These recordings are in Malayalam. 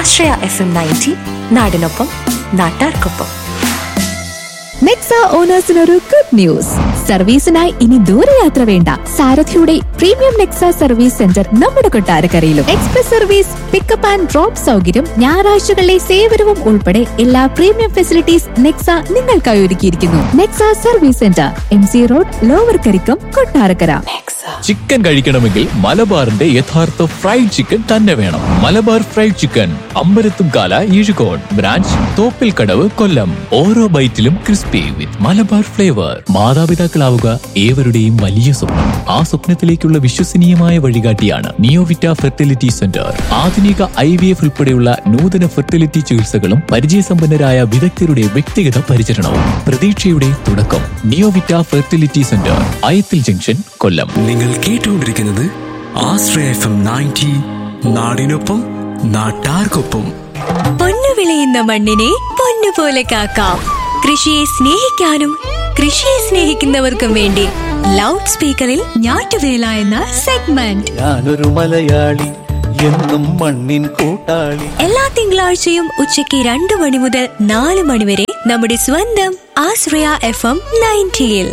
ആശ്രയ എഫ് എം നയൻറ്റി നാടിനൊപ്പം നാട്ടാർക്കൊപ്പം നെക്സ ഓണേഴ്സിന് ഒരു ഗുഡ് ന്യൂസ് സർവീസിനായി ഇനി ദൂരയാത്ര വേണ്ട സാരഥിയുടെ പ്രീമിയം നെക്സ സർവീസ് സെന്റർ നമ്മുടെ കൊട്ടാരക്കരയിലും express service pickup and drop സൗകര്യം ഞായറാഴ്ചകളിലെ സേവനവും ഉൾപ്പെടെ എല്ലാ പ്രീമിയം ഫെസിലിറ്റീസ് നെക്സ നിങ്ങൾക്കായി ഒരുക്കിയിരിക്കുന്നു Nexa service centre M C road lower Karikkam Kottarakkara chicken കഴിക്കണമെങ്കിൽ മലബാറിന്റെ യഥാർത്ഥ ഫ്രൈഡ് ചിക്കൻ തന്നെ വേണം Malabar fried chicken Ambalathumkala Ezhukode branch Thoppilkadavu Kollam ഓരോ ബൈറ്റിലും ക്രിസ്പി വിത്ത് മലബാർ ഫ്ലേവർ മാതാപിതാക്കളാവുക ഏവരുടെയും വലിയ സ്വപ്നം ആ സ്വപ്നത്തിലേക്കുള്ള വിശ്വസനീയമായ വഴികാട്ടിയാണ് നിയോവിറ്റ ഫെർട്ടിലിറ്റി സെന്റർ ആധുനിക ഐ വി എഫ് ഉൾപ്പെടെയുള്ള നൂതന ഫെർട്ടിലിറ്റി ചികിത്സകളും പരിചയസമ്പന്നരായ വിദഗ്ധരുടെ വ്യക്തിഗത പരിചരണവും പ്രതീക്ഷയുടെ തുടക്കം Neovita fertility centre Ayathil junction Kollam നിങ്ങൾ കേട്ടുകൊണ്ടിരിക്കുന്നത് ആശ്രയ എഫ് എം നയൻറ്റി നാടിനൊപ്പം നാട്ടാർക്കൊപ്പം പൊന്നു വിളയുന്ന മണ്ണിനെ പൊന്നുപോലെ കാക്കാം കൃഷിയെ സ്നേഹിക്കാനും കൃഷിയെ സ്നേഹിക്കുന്നവർക്കും വേണ്ടി ലൗഡ് സ്പീക്കറിൽ ഞാറ്റുവേല എന്ന സെഗ്മെന്റ് ഞാനൊരു മലയാളി എന്നും മണ്ണിൻ കൂട്ടാളി എല്ലാ തിങ്കളാഴ്ചയും ഉച്ചയ്ക്ക് രണ്ടു മണി മുതൽ നാല് മണി വരെ നമ്മുടെ സ്വന്തം ആശ്രയ എഫ് എം നയൻറ്റിയിൽ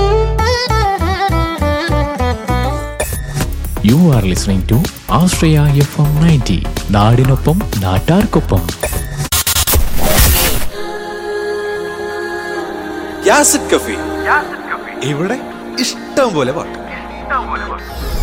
you are listening to Ashraya F M ninety നാടിനൊപ്പം നാട്ടാർക്കൊപ്പം യാസിഡ് കഫി ഇവിടെ ഇഷ്ടം പോലെ പാട്ട്